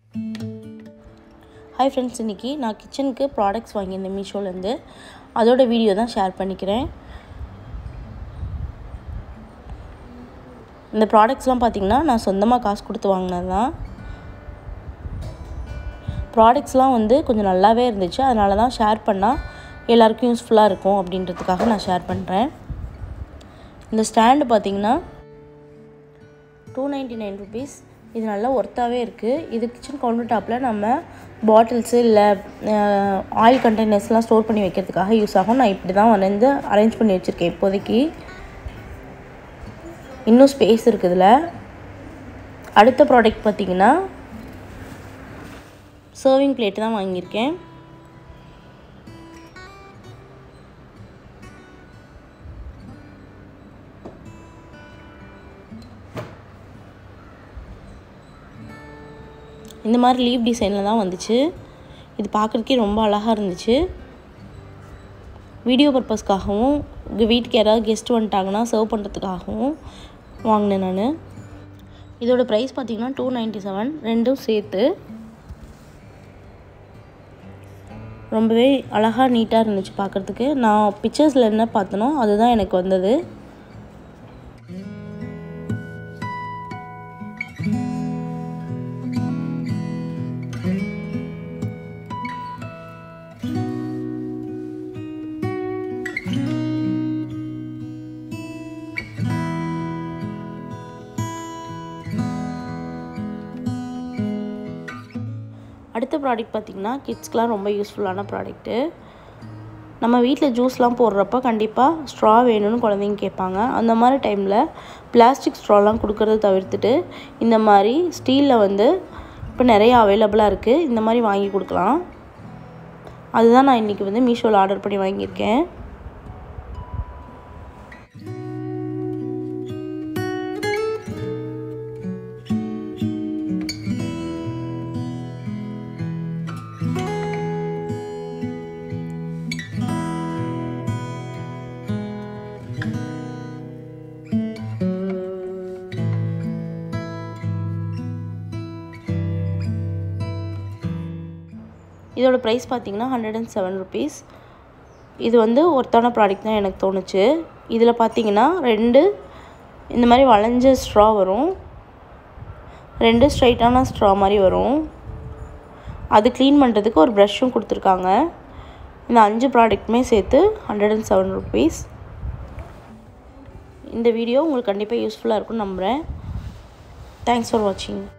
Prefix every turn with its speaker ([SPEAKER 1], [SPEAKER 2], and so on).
[SPEAKER 1] hi friends இன்றைக்கி நான் கிச்சனுக்கு ப்ராடக்ட்ஸ் வாங்கியிருந்தேன் மீஷோலேருந்து அதோட வீடியோ தான் ஷேர் பண்ணிக்கிறேன் இந்த ப்ராடக்ட்ஸ்லாம் பார்த்திங்கன்னா நான் சொந்தமாக காசு கொடுத்து வாங்கினது தான் ப்ராடக்ட்ஸ்லாம் வந்து கொஞ்சம் நல்லாவே இருந்துச்சு அதனால தான் ஷேர் பண்ணால் எல்லாருக்கும் யூஸ்ஃபுல்லாக இருக்கும் அப்படின்றதுக்காக நான் ஷேர் பண்ணுறேன் இந்த ஸ்டாண்டு பார்த்திங்கன்னா டூ நைன்ட்டி நைன் ருபீஸ் இது நல்லா ஒர்த்தாகவே இருக்குது இது கிச்சன் கவுண்டர் டாப்பில் நம்ம பாட்டில்ஸு இல்லை ஆயில் கண்டெய்னர்ஸ்லாம் ஸ்டோர் பண்ணி வைக்கிறதுக்காக யூஸ் ஆகும் நான் இப்படி தான் வந்து அரேஞ்ச் பண்ணி வச்சுருக்கேன் இப்போதைக்கு இன்னும் ஸ்பேஸ் இருக்குது இதில் அடுத்த ப்ராடக்ட் பார்த்திங்கன்னா சர்விங் பிளேட்டு தான் வாங்கியிருக்கேன் இந்த மாதிரி லீவ் டிசைனில் தான் வந்துச்சு இது பார்க்குறதுக்கே ரொம்ப அழகாக இருந்துச்சு வீடியோ பர்பஸ்க்காகவும் வீட்டுக்கு யாராவது கெஸ்ட் வந்துட்டாங்கன்னா சர்வ் பண்ணுறதுக்காகவும் வாங்கினேன் நான் இதோட ப்ரைஸ் பார்த்திங்கன்னா டூ நைன்ட்டி செவன் ரெண்டும் சேர்த்து ரொம்பவே அழகாக நீட்டாக இருந்துச்சு பார்க்குறதுக்கு நான் பிக்சர்ஸில் என்ன பார்த்தனோ அதுதான் எனக்கு வந்தது அடுத்த ப்ராடக்ட் பார்த்திங்கன்னா கிட்ஸ்க்கெலாம் ரொம்ப யூஸ்ஃபுல்லான ப்ராடக்ட்டு நம்ம வீட்டில் ஜூஸ்லாம் போடுறப்ப கண்டிப்பாக ஸ்ட்ரா வேணும்னு குழந்தைங்க கேட்பாங்க அந்த மாதிரி டைமில் பிளாஸ்டிக் ஸ்ட்ராலாம் கொடுக்கறத தவிர்த்துட்டு இந்த மாதிரி ஸ்டீலில் வந்து இப்போ நிறைய அவைலபிளாக இருக்குது இந்த மாதிரி வாங்கி கொடுக்கலாம் அதுதான் நான் இன்றைக்கி வந்து மீஷோவில் ஆர்டர் பண்ணி வாங்கியிருக்கேன் இதோட ப்ரைஸ் பார்த்திங்கன்னா ஹண்ட்ரட் அண்ட் செவன் ருபீஸ் இது வந்து ஒருத்தான ப்ராடக்ட் தான் எனக்கு தோணுச்சு இதில் பார்த்தீங்கன்னா ரெண்டு இந்த மாதிரி வளைஞ்ச ஸ்ட்ரா வரும் ரெண்டு ஸ்ட்ரைட்டான ஸ்ட்ரா மாதிரி வரும் அது க்ளீன் பண்ணுறதுக்கு ஒரு ப்ரஷ்ஷும் கொடுத்துருக்காங்க இந்த அஞ்சு ப்ராடக்ட்டுமே சேர்த்து ஹண்ட்ரட் அண்ட் செவன் ருபீஸ் இந்த வீடியோ உங்களுக்கு கண்டிப்பாக யூஸ்ஃபுல்லாக இருக்கும்னு நம்புகிறேன் தேங்க்ஸ் ஃபார் வாட்சிங்